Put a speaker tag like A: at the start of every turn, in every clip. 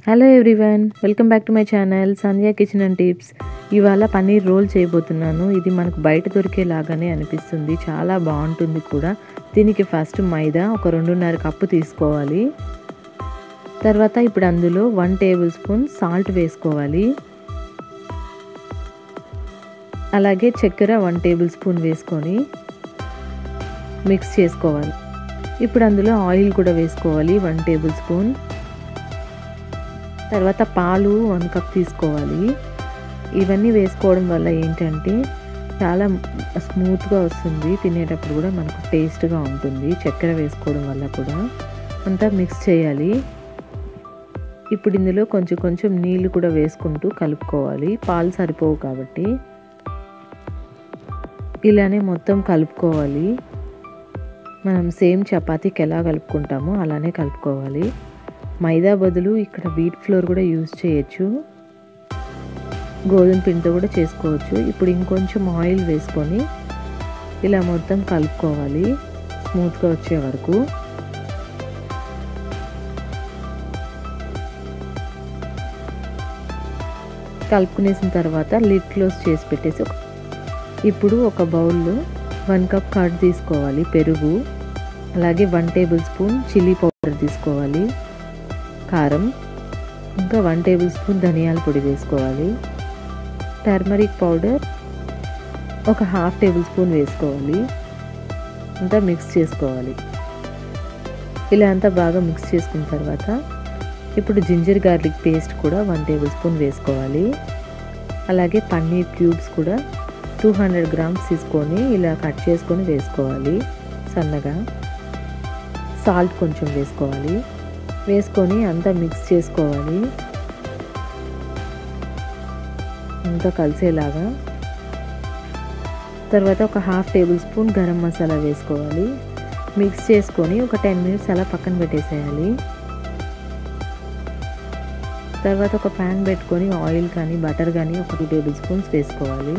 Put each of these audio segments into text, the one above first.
A: hello everyone welcome back to my channel Sandhya kitchen and tips ఇవాళ paneer role చేయబోతున్నాను ఇది మనకు బయట దొరికేలాగానే అనిపిస్తుంది చాలా బాగుంటుంది కూడా దీనికి ఫస్ట్ మైదా ఒక రెండున్నర కప్పు తీసుకోవాలి తర్వాత ఇప్పుడు అందులో వన్ టేబుల్ స్పూన్ సాల్ట్ వేసుకోవాలి అలాగే చక్కెర వన్ టేబుల్ స్పూన్ వేసుకొని మిక్స్ చేసుకోవాలి ఇప్పుడు అందులో ఆయిల్ కూడా వేసుకోవాలి వన్ టేబుల్ స్పూన్ తర్వాత పాలు వన్ కప్ తీసుకోవాలి ఇవన్నీ వేసుకోవడం వల్ల ఏంటంటే చాలా స్మూత్గా వస్తుంది తినేటప్పుడు కూడా మనకు టేస్ట్గా ఉంటుంది చక్కెర వేసుకోవడం వల్ల కూడా అంతా మిక్స్ చేయాలి ఇప్పుడు ఇందులో కొంచెం కొంచెం నీళ్ళు కూడా వేసుకుంటూ కలుపుకోవాలి పాలు సరిపోవు కాబట్టి ఇలానే మొత్తం కలుపుకోవాలి మనం సేమ్ చపాతీకి ఎలా కలుపుకుంటామో అలానే కలుపుకోవాలి మైదా బదులు ఇక్కడ వీట్ ఫ్లోర్ కూడా యూజ్ చేయొచ్చు గోధుమ పిండితో కూడా చేసుకోవచ్చు ఇప్పుడు ఇంకొంచెం ఆయిల్ వేసుకొని ఇలా మొత్తం కలుపుకోవాలి స్మూత్గా వచ్చే వరకు కలుపుకునేసిన తర్వాత లిడ్ క్లోజ్ చేసి పెట్టేసి ఇప్పుడు ఒక బౌల్లో వన్ కప్ కర్డ్ తీసుకోవాలి పెరుగు అలాగే one tablespoon chilli powder తీసుకోవాలి కారం ఇంకా వన్ టేబుల్ స్పూన్ ధనియాల పొడి వేసుకోవాలి టర్మరిక్ పౌడర్ ఒక హాఫ్ టేబుల్ స్పూన్ వేసుకోవాలి అంతా మిక్స్ చేసుకోవాలి ఇలా అంతా బాగా మిక్స్ చేసుకున్న తర్వాత ఇప్పుడు జింజర్ గార్లిక్ పేస్ట్ కూడా వన్ టేబుల్ స్పూన్ వేసుకోవాలి అలాగే పన్నీర్ క్యూబ్స్ కూడా టూ హండ్రెడ్ గ్రామ్స్ తీసుకొని ఇలా కట్ చేసుకొని వేసుకోవాలి సన్నగా సాల్ట్ కొంచెం వేసుకోవాలి వేసుకొని అంతా మిక్స్ చేసుకోవాలి అంతా కలిసేలాగా తర్వాత ఒక half tablespoon garam masala వేసుకోవాలి మిక్స్ చేసుకొని ఒక టెన్ మినిట్స్ అలా పక్కన పెట్టేసేయాలి తర్వాత ఒక ప్యాన్ పెట్టుకొని ఆయిల్ కానీ బటర్ కానీ ఒక టూ టేబుల్ స్పూన్స్ వేసుకోవాలి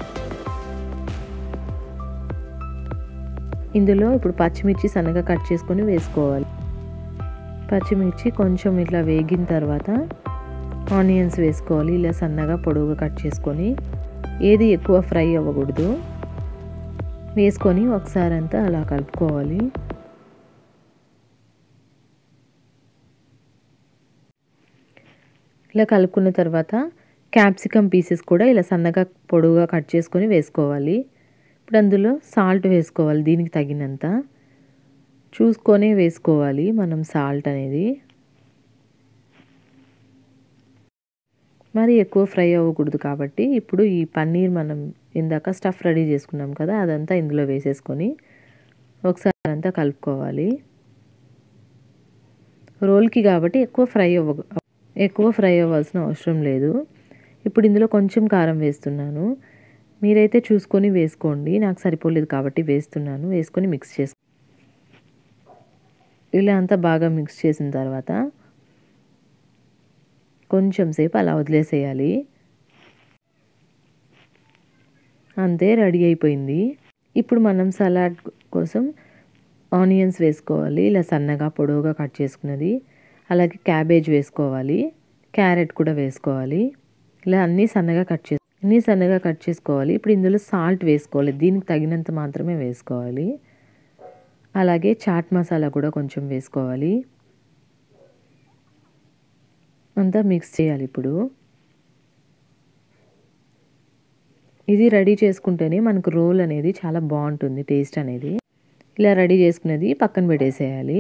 A: ఇందులో ఇప్పుడు పచ్చిమిర్చి సన్నగా కట్ చేసుకొని వేసుకోవాలి పచ్చిమిర్చి కొంచెం ఇట్లా వేగిన తర్వాత ఆనియన్స్ వేసుకోవాలి ఇలా సన్నగా పొడవుగా కట్ చేసుకొని ఏది ఎక్కువ ఫ్రై అవ్వకూడదు వేసుకొని ఒకసారి అంతా అలా కలుపుకోవాలి ఇలా కలుపుకున్న తర్వాత క్యాప్సికమ్ పీసెస్ కూడా ఇలా సన్నగా పొడవుగా కట్ చేసుకొని వేసుకోవాలి ఇప్పుడు అందులో సాల్ట్ వేసుకోవాలి దీనికి తగినంత చూసుకొనే వేసుకోవాలి మనం సాల్ట్ అనేది మరి ఎక్కువ ఫ్రై అవ్వకూడదు కాబట్టి ఇప్పుడు ఈ పన్నీర్ మనం ఇందాక స్టఫ్ రెడీ చేసుకున్నాం కదా అదంతా ఇందులో వేసేసుకొని ఒకసారి అంతా కలుపుకోవాలి రోల్కి కాబట్టి ఎక్కువ ఫ్రై అవ్వ ఎక్కువ ఫ్రై అవ్వాల్సిన అవసరం లేదు ఇప్పుడు ఇందులో కొంచెం కారం వేస్తున్నాను మీరైతే చూసుకొని వేసుకోండి నాకు సరిపోలేదు కాబట్టి వేస్తున్నాను వేసుకొని మిక్స్ చేసు ఇలా అంతా బాగా మిక్స్ చేసిన తర్వాత కొంచెం సేపు అలా వదిలేసేయాలి అంతే రెడీ అయిపోయింది ఇప్పుడు మనం సలాడ్ కోసం ఆనియన్స్ వేసుకోవాలి ఇలా సన్నగా పొడవుగా కట్ చేసుకున్నది అలాగే క్యాబేజ్ వేసుకోవాలి క్యారెట్ కూడా వేసుకోవాలి ఇలా అన్నీ సన్నగా కట్ చేసి అన్నీ సన్నగా కట్ చేసుకోవాలి ఇప్పుడు ఇందులో సాల్ట్ వేసుకోవాలి దీనికి తగినంత మాత్రమే వేసుకోవాలి అలాగే చాట్ మసాలా కూడా కొంచెం వేసుకోవాలి అంతా మిక్స్ చేయాలి ఇప్పుడు ఇది రెడీ చేసుకుంటేనే మనకు రోల్ అనేది చాలా బాగుంటుంది టేస్ట్ అనేది ఇలా రెడీ చేసుకునేది పక్కన పెట్టేసేయాలి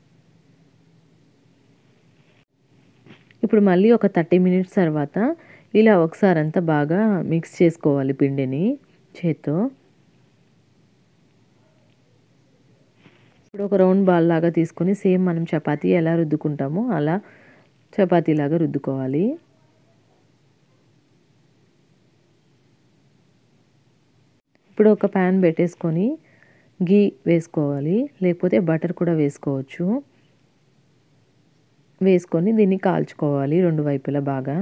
A: ఇప్పుడు మళ్ళీ ఒక థర్టీ మినిట్స్ తర్వాత ఇలా ఒకసారి అంతా బాగా మిక్స్ చేసుకోవాలి పిండిని చేత్తో ఇప్పుడు ఒక రౌండ్ బాల్ లాగా తీసుకొని సేమ్ మనం చపాతీ ఎలా రుద్దుకుంటామో అలా చపాతీలాగా రుద్దుకోవాలి ఇప్పుడు ఒక ప్యాన్ పెట్టేసుకొని గీ వేసుకోవాలి లేకపోతే బటర్ కూడా వేసుకోవచ్చు వేసుకొని దీన్ని కాల్చుకోవాలి రెండు వైపులా బాగా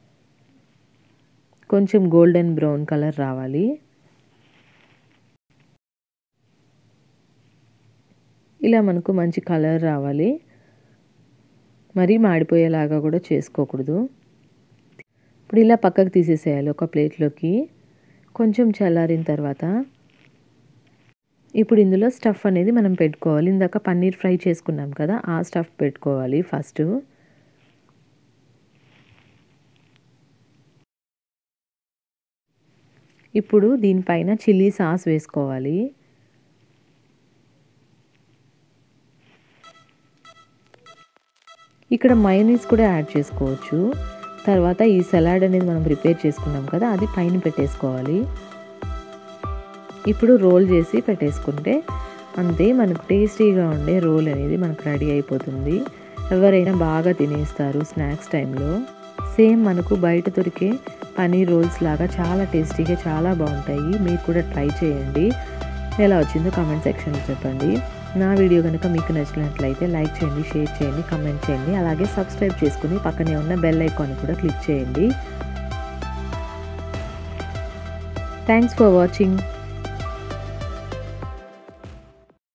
A: కొంచెం గోల్డెన్ బ్రౌన్ కలర్ రావాలి ఇలా మనకు మంచి కలర్ రావాలి మరీ మాడిపోయేలాగా కూడా చేసుకోకూడదు ఇప్పుడు ఇలా పక్కకు తీసేసేయాలి ఒక ప్లేట్లోకి కొంచెం చల్లారిన తర్వాత ఇప్పుడు ఇందులో స్టఫ్ అనేది మనం పెట్టుకోవాలి ఇందాక పన్నీర్ ఫ్రై చేసుకున్నాం కదా ఆ స్టఫ్ పెట్టుకోవాలి ఫస్ట్ ఇప్పుడు దీనిపైన చిల్లీ సాస్ వేసుకోవాలి ఇక్కడ మయోనీస్ కూడా యాడ్ చేసుకోవచ్చు తర్వాత ఈ సలాడ్ అనేది మనం ప్రిపేర్ చేసుకున్నాం కదా అది పైన పెట్టేసుకోవాలి ఇప్పుడు రోల్ చేసి పెట్టేసుకుంటే అంతే మనకు టేస్టీగా ఉండే రోల్ అనేది మనకు రెడీ అయిపోతుంది ఎవరైనా బాగా తినేస్తారు స్నాక్స్ టైంలో సేమ్ మనకు బయట దొరికే పనీర్ రోల్స్ లాగా చాలా టేస్టీగా చాలా బాగుంటాయి మీరు కూడా ట్రై చేయండి ఎలా వచ్చిందో కామెంట్ సెక్షన్లో చెప్పండి నా వీడియో కనుక మీకు నచ్చినట్లయితే లైక్ చేయండి షేర్ చేయండి కమెంట్ చేయండి అలాగే సబ్స్క్రైబ్ చేసుకుని పక్కనే ఉన్న బెల్ ఐకాన్ కూడా క్లిక్ చేయండి థ్యాంక్స్ ఫర్ వాచింగ్